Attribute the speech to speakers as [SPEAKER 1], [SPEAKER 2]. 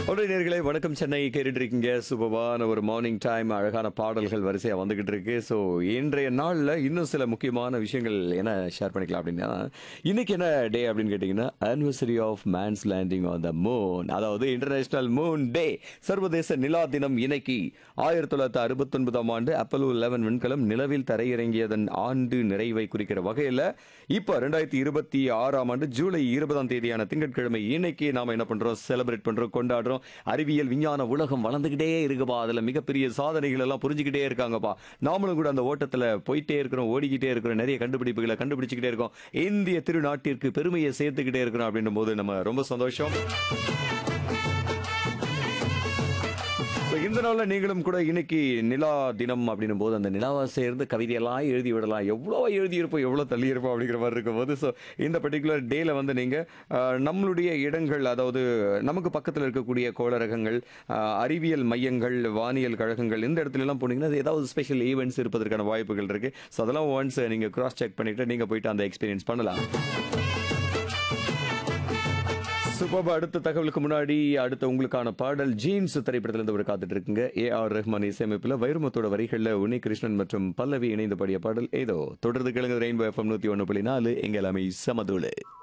[SPEAKER 1] ஒரே நேர்களே வணக்கம் சென்னை கேட்டுட்டு இருக்கீங்க சூப்பரான ஒரு மார்னிங் டைம் அழகான பாடல்கள் வரிசையா வந்துகிட்டு இருக்கு ஸோ இன்றைய நாள்ல இன்னும் சில முக்கியமான விஷயங்கள் என்ன ஷேர் பண்ணிக்கலாம் அப்படின்னா இன்னைக்கு என்ன டே அப்படின்னு கேட்டிங்கன்னா anniversary of man's landing on the moon அதாவது இன்டர்நேஷனல் மூன் டே சர்வதேச நிலா தினம் இன்னைக்கு ஆயிரத்தி தொள்ளாயிரத்தி அறுபத்தொன்பதாம் ஆண்டு அப்பலோ லெவன் விண்கலம் நிலவில் தரையிறங்கியதன் ஆண்டு நிறைவை குறிக்கிற வகையில் இப்போ ரெண்டாயிரத்தி இருபத்தி ஆறாம் ஆண்டு ஜூலை இருபதாம் தேதியான திங்கட்கிழமை இன்னைக்கு நாம என்ன பண்றோம் செலிப்ரேட் பண்றோம் கொண்டாடுறோம் அறிவியல் விஞ்ஞான உலகம் வளர்ந்துகிட்டே இருக்குப்பா அதுல மிகப்பெரிய சாதனைகள் எல்லாம் புரிஞ்சுக்கிட்டே இருக்காங்கப்பா நாமளும் கூட அந்த ஓட்டத்துல போயிட்டே இருக்கிறோம் ஓடிக்கிட்டே இருக்கிறோம் நிறைய கண்டுபிடிப்புகளை கண்டுபிடிச்சுக்கிட்டே இருக்கோம் இந்திய திருநாட்டிற்கு பெருமையை சேர்த்துக்கிட்டே இருக்கிறோம் அப்படின்னும் போது நம்ம ரொம்ப சந்தோஷம் So, இந்த நாள்ல நீங்களும் கூட இன்னைக்கு நிலா தினம் அப்படின்னும் போது அந்த நிலாவை சேர்ந்து கவிதையெல்லாம் எழுதி விடலாம் எவ்வளோ எழுதி இருப்போம் எவ்வளோ தள்ளி இருப்போம் அப்படிங்கிற மாதிரி இருக்கும் போது ஸோ இந்த பர்டிகுலர் டேல வந்து நீங்க அஹ், நம்மளுடைய இடங்கள் அதாவது நமக்கு பக்கத்தில் இருக்கக்கூடிய கோளரகங்கள் அஹ், அறிவியல் மையங்கள் வானியல் கழகங்கள் இந்த இடத்துல எல்லாம் போனீங்கன்னா அது ஏதாவது ஸ்பெஷல் ஈவெண்ட்ஸ் இருப்பதற்கான வாய்ப்புகள் இருக்கு ஸோ அதெல்லாம் ஒன்ஸ் நீங்க கிராஸ் செக் பண்ணிட்டு நீங்க போயிட்டு அந்த எக்ஸ்பீரியன்ஸ் பண்ணலாம் சூப்பர் அடுத்த தகவலுக்கு முன்னாடி அடுத்த உங்களுக்கான பாடல் ஜீன்ஸ் திரைப்படத்திலிருந்து ஒரு காத்துட்டு இருக்குங்க ஏ ஆர் ரஹ்மான் இசையமைப்பில் வைரமுத்தோட வரிகளில் உன்னி கிருஷ்ணன் மற்றும் பல்லவி இணைந்து பாடிய பாடல் ஏதோ தொடர்ந்து கிழங்கு ரெயின்போ எஃப்எம் நூத்தி ஒன்று புள்ளி நாலு எங்க எல்லாமே சமதூளு